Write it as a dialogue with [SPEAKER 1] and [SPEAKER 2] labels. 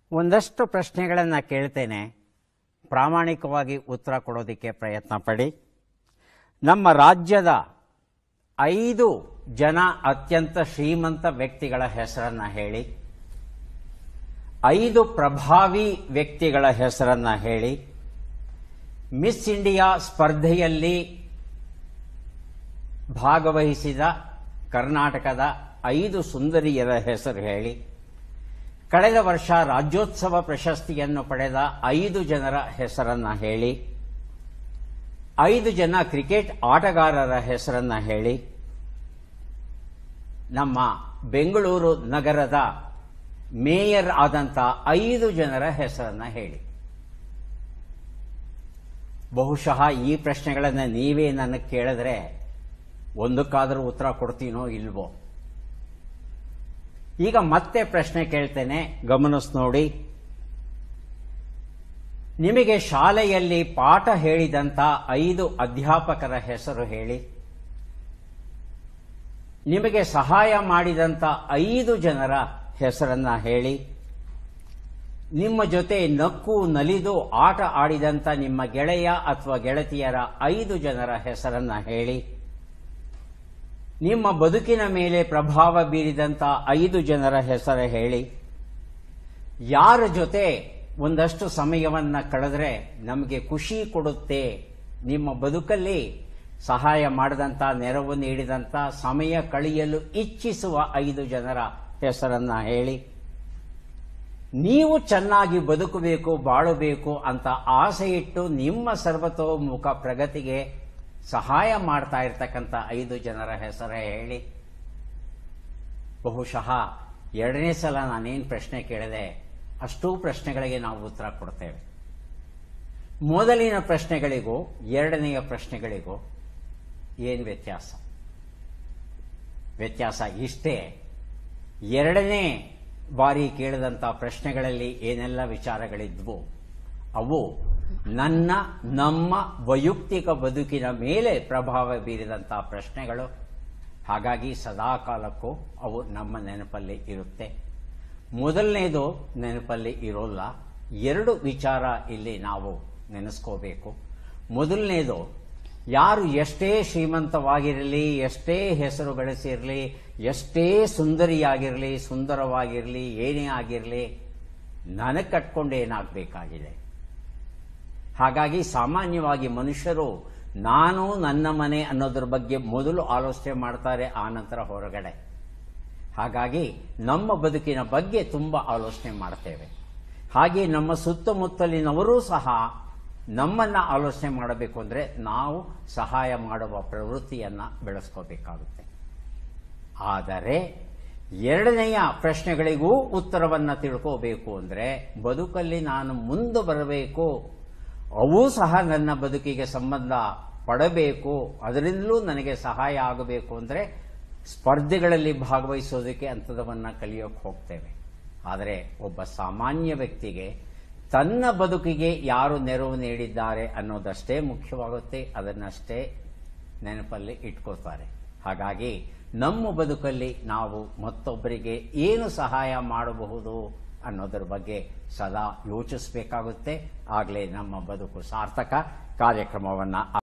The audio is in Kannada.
[SPEAKER 1] ಒಂದಷ್ಟು ಪ್ರಶ್ನೆಗಳನ್ನು ಕೇಳ್ತೇನೆ ಪ್ರಾಮಾಣಿಕವಾಗಿ ಉತ್ತರ ಕೊಡೋದಕ್ಕೆ ಪ್ರಯತ್ನ ಪಡಿ ನಮ್ಮ ರಾಜ್ಯದ ಐದು ಜನ ಅತ್ಯಂತ ಶ್ರೀಮಂತ ವ್ಯಕ್ತಿಗಳ ಹೆಸರನ್ನು ಹೇಳಿ ಐದು ಪ್ರಭಾವಿ ವ್ಯಕ್ತಿಗಳ ಹೆಸರನ್ನು ಹೇಳಿ ಮಿಸ್ ಇಂಡಿಯಾ ಸ್ಪರ್ಧೆಯಲ್ಲಿ ಭಾಗವಹಿಸಿದ ಕರ್ನಾಟಕದ ಐದು ಸುಂದರಿಯರ ಹೆಸರು ಹೇಳಿ ಕಳೆದ ವರ್ಷ ರಾಜ್ಯೋತ್ಸವ ಪ್ರಶಸ್ತಿಯನ್ನು ಪಡೆದ ಐದು ಜನರ ಹೆಸರನ್ನ ಹೇಳಿ ಐದು ಜನ ಕ್ರಿಕೆಟ್ ಆಟಗಾರರ ಹೆಸರನ್ನ ಹೇಳಿ ನಮ್ಮ ಬೆಂಗಳೂರು ನಗರದ ಮೇಯರ್ ಆದಂಥ ಐದು ಜನರ ಹೆಸರನ್ನ ಹೇಳಿ ಬಹುಶಃ ಈ ಪ್ರಶ್ನೆಗಳನ್ನು ನೀವೇ ನನಗೆ ಕೇಳಿದ್ರೆ ಒಂದಕ್ಕಾದರೂ ಉತ್ತರ ಕೊಡ್ತೀನೋ ಇಲ್ವೋ ಈಗ ಮತ್ತೆ ಪ್ರಶ್ನೆ ಕೇಳ್ತೇನೆ ಗಮನಿಸ್ ನೋಡಿ ನಿಮಗೆ ಶಾಲೆಯಲ್ಲಿ ಪಾಠ ಹೇಳಿದಂಥ ಐದು ಅಧ್ಯಾಪಕರ ಹೆಸರು ಹೇಳಿ ನಿಮಗೆ ಸಹಾಯ ಮಾಡಿದಂಥ ಐದು ಜನರ ಹೆಸರನ್ನ ಹೇಳಿ ನಿಮ್ಮ ಜೊತೆ ನಕ್ಕು ನಲಿದು ಆಟ ಆಡಿದಂಥ ನಿಮ್ಮ ಗೆಳೆಯ ಅಥವಾ ಗೆಳತಿಯರ ಐದು ಜನರ ಹೆಸರನ್ನ ಹೇಳಿ ನಿಮ್ಮ ಬದುಕಿನ ಮೇಲೆ ಪ್ರಭಾವ ಬೀರಿದಂಥ ಐದು ಜನರ ಹೆಸರು ಹೇಳಿ ಯಾರ ಜೊತೆ ಒಂದಷ್ಟು ಸಮಯವನ್ನ ಕಳೆದ್ರೆ ನಮಗೆ ಖುಷಿ ಕೊಡುತ್ತೆ ನಿಮ್ಮ ಬದುಕಲ್ಲಿ ಸಹಾಯ ಮಾಡಿದಂಥ ನೆರವು ನೀಡಿದಂಥ ಸಮಯ ಕಳೆಯಲು ಇಚ್ಛಿಸುವ ಐದು ಜನರ ಹೆಸರನ್ನ ಹೇಳಿ ನೀವು ಚೆನ್ನಾಗಿ ಬದುಕಬೇಕು ಬಾಳಬೇಕು ಅಂತ ಆಸೆ ಇಟ್ಟು ನಿಮ್ಮ ಸರ್ವತೋಮುಖ ಪ್ರಗತಿಗೆ ಸಹಾಯ ಮಾಡ್ತಾ ಇರ್ತಕ್ಕಂಥ ಐದು ಜನರ ಹೆಸರೇ ಹೇಳಿ ಬಹುಶಃ ಎರಡನೇ ಸಲ ನಾನೇನು ಪ್ರಶ್ನೆ ಕೇಳಿದೆ ಅಷ್ಟೂ ಪ್ರಶ್ನೆಗಳಿಗೆ ನಾವು ಉತ್ತರ ಕೊಡ್ತೇವೆ ಮೊದಲಿನ ಪ್ರಶ್ನೆಗಳಿಗೂ ಎರಡನೆಯ ಪ್ರಶ್ನೆಗಳಿಗೂ ಏನು ವ್ಯತ್ಯಾಸ ವ್ಯತ್ಯಾಸ ಇಷ್ಟೇ ಎರಡನೇ ಬಾರಿ ಕೇಳಿದಂಥ ಪ್ರಶ್ನೆಗಳಲ್ಲಿ ಏನೆಲ್ಲ ವಿಚಾರಗಳಿದ್ವು ಅವು ನನ್ನ ನಮ್ಮ ವೈಯಕ್ತಿಕ ಬದುಕಿನ ಮೇಲೆ ಪ್ರಭಾವ ಬೀರಿದಂಥ ಪ್ರಶ್ನೆಗಳು ಹಾಗಾಗಿ ಸದಾ ಕಾಲಕ್ಕೂ ಅವು ನಮ್ಮ ನೆನಪಲ್ಲಿ ಇರುತ್ತೆ ಮೊದಲನೇದು ನೆನಪಲ್ಲಿ ಇರೋಲ್ಲ ಎರಡು ವಿಚಾರ ಇಲ್ಲಿ ನಾವು ನೆನೆಸ್ಕೋಬೇಕು ಮೊದಲನೇದು ಯಾರು ಎಷ್ಟೇ ಶ್ರೀಮಂತವಾಗಿರಲಿ ಎಷ್ಟೇ ಹೆಸರು ಗಳಿಸಿರಲಿ ಎಷ್ಟೇ ಸುಂದರಿಯಾಗಿರಲಿ ಸುಂದರವಾಗಿರಲಿ ಏನೇ ಆಗಿರಲಿ ನನಗೆ ಕಟ್ಕೊಂಡು ಏನಾಗಬೇಕಾಗಿದೆ ಹಾಗಾಗಿ ಸಾಮಾನ್ಯವಾಗಿ ಮನುಷ್ಯರು ನಾನು ನನ್ನ ಮನೆ ಅನ್ನೋದ್ರ ಬಗ್ಗೆ ಮೊದಲು ಆಲೋಚನೆ ಮಾಡ್ತಾರೆ ಆ ನಂತರ ಹೊರಗಡೆ ಹಾಗಾಗಿ ನಮ್ಮ ಬದುಕಿನ ಬಗ್ಗೆ ತುಂಬ ಆಲೋಚನೆ ಮಾಡ್ತೇವೆ ಹಾಗೆ ನಮ್ಮ ಸುತ್ತಮುತ್ತಲಿನವರೂ ಸಹ ನಮ್ಮನ್ನ ಆಲೋಚನೆ ಮಾಡಬೇಕು ಅಂದರೆ ನಾವು ಸಹಾಯ ಮಾಡುವ ಪ್ರವೃತ್ತಿಯನ್ನ ಬೆಳೆಸ್ಕೋಬೇಕಾಗುತ್ತೆ ಆದರೆ ಎರಡನೆಯ ಪ್ರಶ್ನೆಗಳಿಗೂ ಉತ್ತರವನ್ನು ತಿಳ್ಕೋಬೇಕು ಅಂದರೆ ಬದುಕಲ್ಲಿ ನಾನು ಮುಂದೆ ಬರಬೇಕು ಅವೂ ಸಹ ನನ್ನ ಬದುಕಿಗೆ ಸಂಬಂಧ ಪಡಬೇಕು ಅದರಿಂದಲೂ ನನಗೆ ಸಹಾಯ ಆಗಬೇಕು ಅಂದರೆ ಸ್ಪರ್ಧೆಗಳಲ್ಲಿ ಭಾಗವಹಿಸೋದಕ್ಕೆ ಅಂಥದವನ್ನು ಕಲಿಯೋಕೆ ಹೋಗ್ತೇವೆ ಆದರೆ ಒಬ್ಬ ಸಾಮಾನ್ಯ ವ್ಯಕ್ತಿಗೆ ತನ್ನ ಬದುಕಿಗೆ ಯಾರು ನೆರವು ನೀಡಿದ್ದಾರೆ ಅನ್ನೋದಷ್ಟೇ ಮುಖ್ಯವಾಗುತ್ತೆ ಅದನ್ನಷ್ಟೇ ನೆನಪಲ್ಲಿ ಇಟ್ಕೋತಾರೆ ಹಾಗಾಗಿ ನಮ್ಮ ಬದುಕಲ್ಲಿ ನಾವು ಮತ್ತೊಬ್ಬರಿಗೆ ಏನು ಸಹಾಯ ಮಾಡಬಹುದು ಅನ್ನೋದ್ರ ಬಗ್ಗೆ ಸದಾ ಯೋಚಿಸಬೇಕಾಗುತ್ತೆ ಆಗಲೇ ನಮ್ಮ ಬದುಕು ಸಾರ್ಥಕ ಕಾರ್ಯಕ್ರಮವನ್ನು